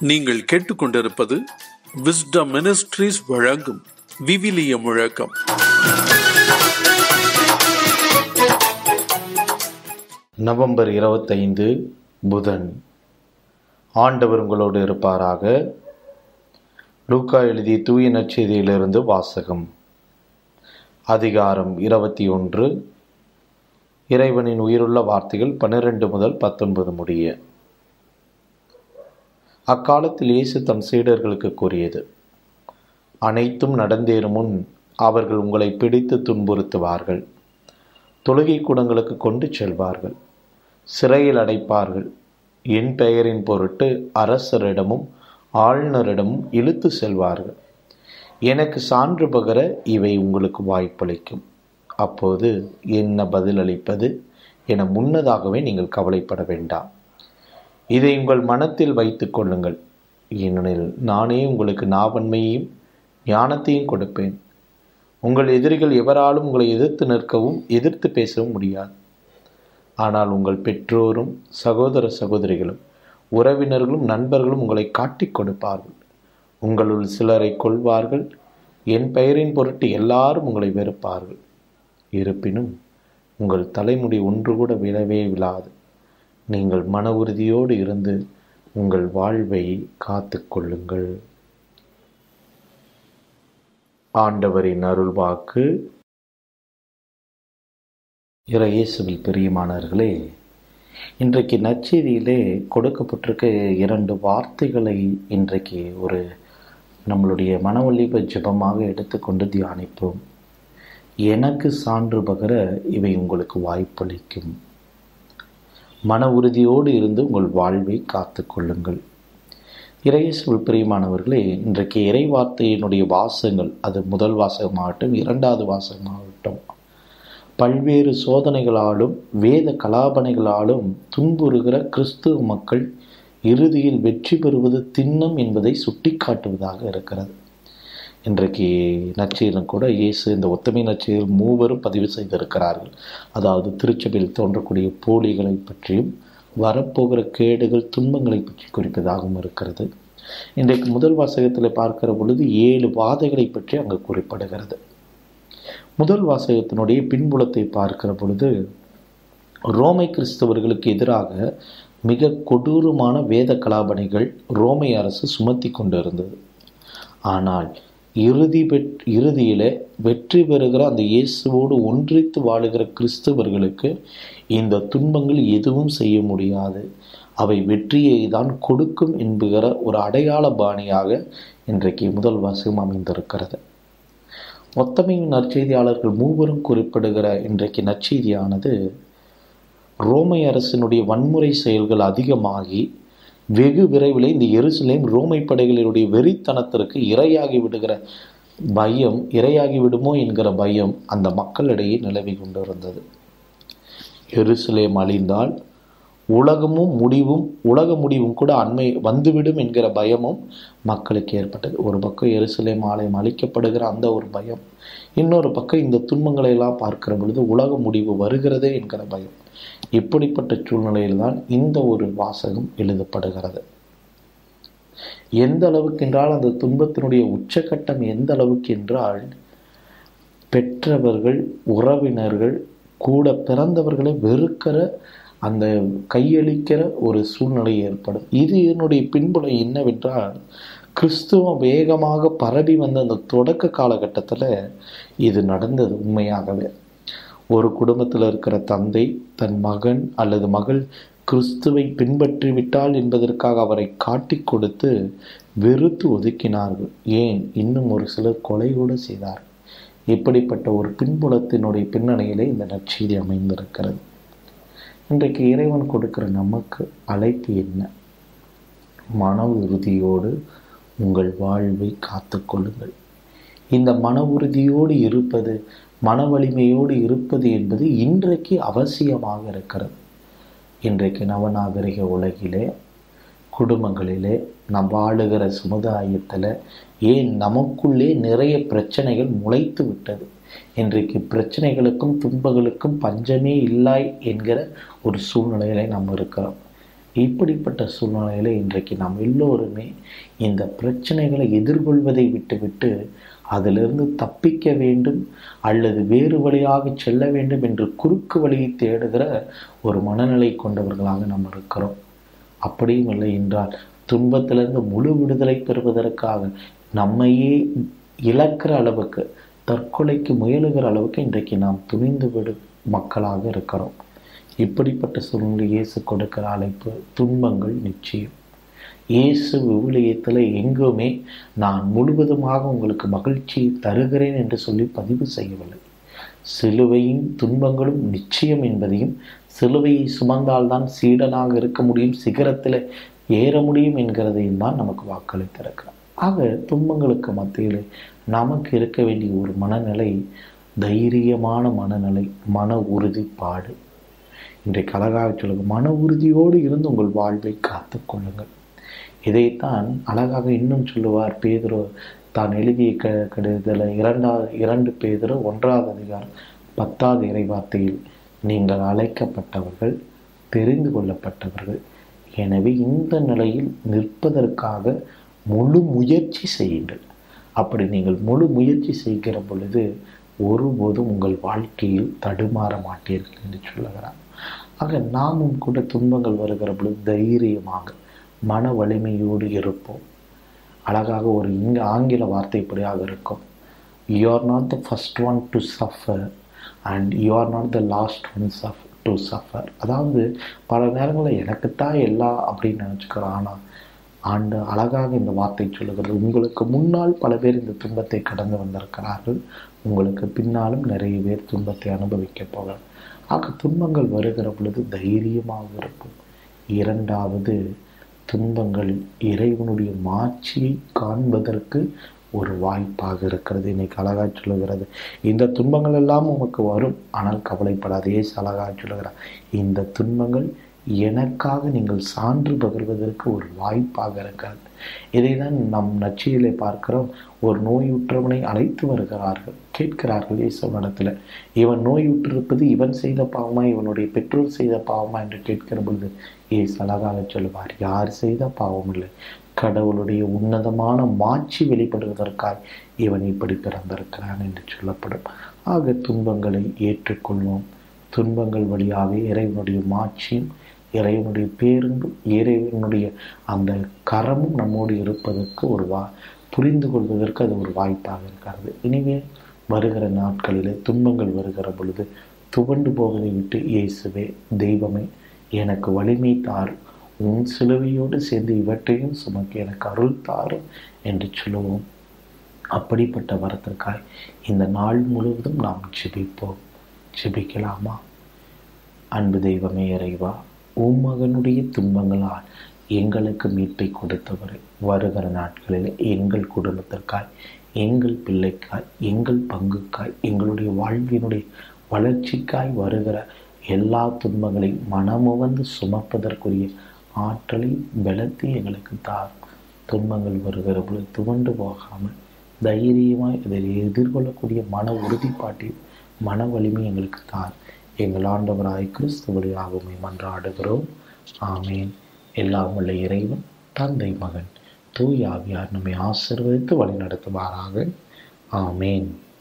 நீங்கள் கேட்டுக்கொண்டிருப்பது wisdom ministries வழங்கும் விவிலிய முழக்கம் நவம்பர் இருபத்தைந்து புதன் ஆண்டவர் உங்களோடு இருப்பாராக லூக்கா எழுதிய தூய நற்செய்தியிலிருந்து வாசகம் அதிகாரம் இருபத்தி ஒன்று இறைவனின் உயிருள்ள வார்த்தைகள் பன்னிரண்டு முதல் பத்தொன்பது முடிய அக்காலத்தில் இயேசு தம் சீடர்களுக்கு கூறியது அனைத்தும் நடந்தேறும் முன் அவர்கள் உங்களை பிடித்து துன்புறுத்துவார்கள் தொழுகை கூடங்களுக்கு கொண்டு செல்வார்கள் சிறையில் அடைப்பார்கள் என் பெயரின் பொருட்டு அரசரிடமும் ஆளுநரிடமும் இழுத்து செல்வார்கள் எனக்கு சான்று பகர இவை உங்களுக்கு வாய்ப்பளிக்கும் அப்போது என்ன பதிலளிப்பது என முன்னதாகவே நீங்கள் கவலைப்பட வேண்டாம் இதை உங்கள் மனத்தில் வைத்துக் கொள்ளுங்கள் ஏனெனில் நானே உங்களுக்கு நாவன்மையையும் ஞானத்தையும் கொடுப்பேன் உங்கள் எதிரிகள் எவராலும் உங்களை எதிர்த்து நிற்கவும் எதிர்த்து பேசவும் முடியாது ஆனால் உங்கள் பெற்றோரும் சகோதர சகோதரிகளும் உறவினர்களும் நண்பர்களும் உங்களை காட்டிக் கொடுப்பார்கள் உங்களுள் சிலரை கொள்வார்கள் என் பெயரின் பொருட்டு எல்லாரும் உங்களை வெறுப்பார்கள் இருப்பினும் உங்கள் தலைமுடி ஒன்று கூட விழவே விழாது நீங்கள் மன உறுதியோடு இருந்து உங்கள் வாழ்வை காத்து கொள்ளுங்கள் ஆண்டவரின் அருள்வாக்கு இறையேசுவில் பிரியமானவர்களே இன்றைக்கு நற்செய்தியிலே கொடுக்கப்பட்டிருக்க இரண்டு வார்த்தைகளை இன்றைக்கு ஒரு நம்மளுடைய மனவழிப ஜெபமாக எடுத்துக்கொண்டு தியானிப்போம் எனக்கு சான்று பகர இவை உங்களுக்கு வாய்ப்பளிக்கும் மன உறுதியோடு இருந்து உங்கள் வாழ்வை காத்து கொள்ளுங்கள் இறையேசுவில் பிரியமானவர்களே இன்றைக்கு இறை வார்த்தையினுடைய வாசகங்கள் அது முதல் வாசகமாகட்டும் இரண்டாவது வாசகமாகட்டும் பல்வேறு சோதனைகளாலும் வேத கலாபனைகளாலும் துன்புறுகிற கிறிஸ்துவ மக்கள் இறுதியில் வெற்றி பெறுவது திண்ணம் என்பதை சுட்டிக்காட்டுவதாக இருக்கிறது இன்றைக்கு நச்சீரன் கூட இயேசு இந்த ஒத்தமை நச்சீரில் மூவரும் பதிவு செய்திருக்கிறார்கள் அதாவது திருச்சபையில் தோன்றக்கூடிய போலிகளை பற்றியும் வரப்போகிற கேடுகள் துன்பங்களை பற்றி குறிப்பதாகவும் இருக்கிறது இன்றைக்கு முதல் வாசகத்தில் பார்க்கிற பொழுது ஏழு வாதைகளை பற்றி அங்கு குறிப்பிடுகிறது முதல் வாசகத்தினுடைய பின்புலத்தை பார்க்கிற பொழுது ரோமை கிறிஸ்தவர்களுக்கு எதிராக மிக கொடூரமான வேத கலாபணிகள் ரோமை அரசு சுமத்தி கொண்டு இருந்தது ஆனால் இறுதி பெற் இறுதியில் வெற்றி பெறுகிற அந்த இயேசுவோடு ஒன்றித்து வாழுகிற கிறிஸ்தவர்களுக்கு இந்த துன்பங்கள் எதுவும் செய்ய முடியாது அவை வெற்றியை தான் கொடுக்கும் என்கிற ஒரு அடையாள பாணியாக இன்றைக்கு முதல் வாசகம் அமைந்திருக்கிறது ஒத்தமையின் நற்செய்தியாளர்கள் மூவரும் குறிப்பிடுகிற இன்றைக்கு நற்செய்தியானது ரோமை அரசினுடைய வன்முறை செயல்கள் அதிகமாகி வெகு விரைவில் இந்த எருசலேம் ரோமை படைகளினுடைய வெறித்தனத்திற்கு இரையாகி விடுகிற பயம் இரையாகி விடுமோ என்கிற பயம் அந்த மக்களிடையே நிலவி கொண்டிருந்தது எருசலேம் அழிந்தால் உலகமும் முடிவும் உலக முடிவும் கூட அண்மை வந்துவிடும் என்கிற பயமும் மக்களுக்கு ஏற்பட்டது ஒரு பக்கம் எருசலேம் ஆலயம் அழிக்கப்படுகிற அந்த ஒரு பயம் இன்னொரு பக்கம் இந்த துன்பங்களை எல்லாம் பார்க்கிற பொழுது உலக முடிவு வருகிறதே என்கிற பயம் இப்படிப்பட்ட சூழ்நிலையில்தான் இந்த ஒரு வாசகம் எழுதப்படுகிறது எந்த அளவுக்கு என்றால் அந்த துன்பத்தினுடைய உச்சக்கட்டம் எந்த அளவுக்கு என்றால் பெற்றவர்கள் உறவினர்கள் கூட பிறந்தவர்களை வெறுக்கிற அந்த கையளிக்கிற ஒரு சூழ்நிலை ஏற்படும் இது என்னுடைய பின்புலம் என்னவென்றால் கிறிஸ்துவம் வேகமாக பரவி வந்த அந்த தொடக்க காலகட்டத்தில் இது நடந்தது உண்மையாகவே ஒரு குடும்பத்தில் இருக்கிற தந்தை தன் மகன் அல்லது மகள் கிறிஸ்துவை பின்பற்றி விட்டால் என்பதற்காக அவரை காட்டி கொடுத்து வெறுத்து ஒதுக்கினார்கள் ஏன் இன்னும் ஒரு சிலர் கொலை கூட செய்தார்கள் இப்படிப்பட்ட ஒரு பின்புலத்தினுடைய பின்னணியிலே இந்த நற்செய்தி அமைந்திருக்கிறது இன்றைக்கு இறைவன் கொடுக்கிற நமக்கு அழைப்பு என்ன மன உறுதியோடு உங்கள் வாழ்வை காத்து கொள்ளுங்கள் இந்த மன உறுதியோடு இருப்பது மன வலிமையோடு இருப்பது என்பது இன்றைக்கு அவசியமாக இருக்கிறது இன்றைக்கு நவநாகரிக உலகிலே குடும்பங்களிலே நாம் வாழுகிற சமுதாயத்தில் ஏன் நமக்குள்ளே நிறைய பிரச்சனைகள் முளைத்து விட்டது இன்றைக்கு பிரச்சனைகளுக்கும் துன்பங்களுக்கும் பஞ்சமே இல்லை என்கிற ஒரு சூழ்நிலையில நாம் இருக்கிறோம் இப்படிப்பட்ட சூழ்நிலையில் இன்றைக்கு நாம் எல்லோருமே இந்த பிரச்சனைகளை எதிர்கொள்வதை விட்டுவிட்டு அதிலிருந்து தப்பிக்க வேண்டும் அல்லது வேறு வழியாக செல்ல வேண்டும் என்று குறுக்கு வழியை தேடுகிற ஒரு மனநிலை கொண்டவர்களாக நாம் இருக்கிறோம் அப்படியும் இல்லை என்றால் துன்பத்திலிருந்து முழு விடுதலை பெறுவதற்காக நம்மையே இழக்கிற அளவுக்கு தற்கொலைக்கு முயலுகிற அளவுக்கு இன்றைக்கு நாம் துணிந்து விடு மக்களாக இருக்கிறோம் இப்படிப்பட்ட சூழ்நிலை இயேசு கொடுக்கிற அழைப்பு துன்பங்கள் நிச்சயம் இயேசு விவிலியத்தில் எங்குமே நான் முழுவதுமாக உங்களுக்கு மகிழ்ச்சியை தருகிறேன் என்று சொல்லி பதிவு செய்யவில்லை சிலுவையின் துன்பங்களும் நிச்சயம் என்பதையும் சிலுவையை சுமந்தால்தான் சீடனாக இருக்க முடியும் சிகரத்தில் ஏற முடியும் என்கிறதையும் தான் நமக்கு வாக்களித்திருக்கிறார் ஆக துன்பங்களுக்கு மத்தியில் நமக்கு இருக்க வேண்டிய ஒரு மனநிலை தைரியமான மனநிலை மன உறுதிப்பாடு இன்றைக்கு அழகாக சொல்லுங்க மன உறுதியோடு இருந்து உங்கள் வாழ்வை காத்து கொள்ளுங்கள் இதைத்தான் அழகாக இன்னும் சொல்லுவார் பேதுரு தான் எழுதிய க கடிதத்தில் இரண்டாவது இரண்டு பேதுரு ஒன்றாவது அதிகாரம் பத்தாவது இறைவார்த்தையில் நீங்கள் அழைக்கப்பட்டவர்கள் தெரிந்து கொள்ளப்பட்டவர்கள் எனவே இந்த நிலையில் நிற்பதற்காக முழு முயற்சி செய்யுங்கள் அப்படி நீங்கள் முழு முயற்சி செய்கிற பொழுது ஒருபோதும் உங்கள் வாழ்க்கையில் தடுமாற மாட்டீர்கள் என்று சொல்லுகிறார் ஆக நாமும் கூட துன்பங்கள் வருகிற பொழுது தைரியமாக மன வலிமையோடு இருப்போம் அழகாக ஒரு இங்க ஆங்கில வார்த்தை இப்படியாக இருக்கும் you are not the first one to suffer and you are not the last one suff to suffer அதாவது பல நேரங்களில் எனக்குத்தான் எல்லாம் அப்படின்னு நினச்சிக்கிறோம் ஆனால் ஆண்டு அழகாக இந்த வார்த்தை சொல்லுகிறது உங்களுக்கு முன்னால் பல பேர் இந்த துன்பத்தை கடந்து வந்திருக்கிறார்கள் உங்களுக்கு பின்னாலும் நிறைய பேர் துன்பத்தை அனுபவிக்க போகிறார் ஆக துன்பங்கள் வருகிற பொழுது தைரியமாக இருக்கும் இரண்டாவது துன்பங்கள் இறைவனுடைய மாட்சியை காண்பதற்கு ஒரு வாய்ப்பாக இருக்கிறது இன்னைக்கு அழகாக சொல்லுகிறது இந்த துன்பங்கள் எல்லாம் உமக்கு வரும் ஆனால் கவலைப்படாதே அழகாக சொல்லுகிறார் இந்த துன்பங்கள் எனக்காக நீங்கள் சான்று பகிர்வதற்கு ஒரு வாய்ப்பாக இருக்கிறது இதை தான் நம் நச்சியிலே பார்க்கிறோம் ஒரு நோயுற்றவனை அழைத்து வருகிறார்கள் கேட்கிறார்கள் இயேசுவனிடத்தில் இவன் நோயுற்றிருப்பது இவன் செய்த பாவமா இவனுடைய பெற்றோர் செய்த பாவமா என்று கேட்கிற பொழுது ஏசு அழகாக சொல்லுவார் யார் செய்த பாவம் இல்லை கடவுளுடைய உன்னதமான மாட்சி வெளிப்படுவதற்காக இவன் இப்படி பிறந்திருக்கிறான் என்று சொல்லப்படும் ஆக துன்பங்களை ஏற்றுக்கொள்வோம் துன்பங்கள் வழியாக இறைவனுடைய மாட்சியும் இறைவனுடைய பேருந்தும் இறைவனுடைய அந்த கரமும் நம்மோடு இருப்பதற்கு ஒரு வா புரிந்து கொள்வதற்கு அது ஒரு வாய்ப்பாக இருக்கிறது இனிமே வருகிற நாட்களிலே துன்பங்கள் வருகிற பொழுது துவண்டு போவதை விட்டு இயேசுவே தெய்வமே எனக்கு வலிமை தார் உன் சிலுவையோடு சேர்ந்து இவற்றையும் சுமக்க எனக்கு அருள் தாரும் என்று சொல்லுவோம் அப்படிப்பட்ட வரத்திற்காய் இந்த நாள் முழுவதும் நாம் ஜெபிப்போம் ஜெபிக்கலாமா அன்பு தெய்வமே இறைவா உம் மகனுடைய துன்பங்களால் எங்களுக்கு மீட்பை கொடுத்தவர் வருகிற நாட்களில் எங்கள் குடும்பத்திற்காய் எங்கள் பிள்ளைக்காய் எங்கள் பங்குக்காய் எங்களுடைய வாழ்வினுடைய வளர்ச்சிக்காய் வருகிற எல்லா துன்பங்களையும் மனமுவந்து சுமப்பதற்குரிய ஆற்றலை பலத்தை எங்களுக்கு தார் துன்பங்கள் வருகிற பொழுது துவண்டு போகாமல் தைரியமாக இதில் எதிர்கொள்ளக்கூடிய மன உறுதிப்பாட்டையும் மன வலிமை எங்களுக்கு தார் எங்கள் ஆண்டவராய் கிறிஸ்து வழியாகவுமே மன்றாடுகிறோம் ஆமேன் எல்லாம் உள்ள இறைவன் தந்தை மகன் தூய் ஆவியார் நம்மை ஆசிர்வதித்து வழி நடத்துவாராக ஆமேன்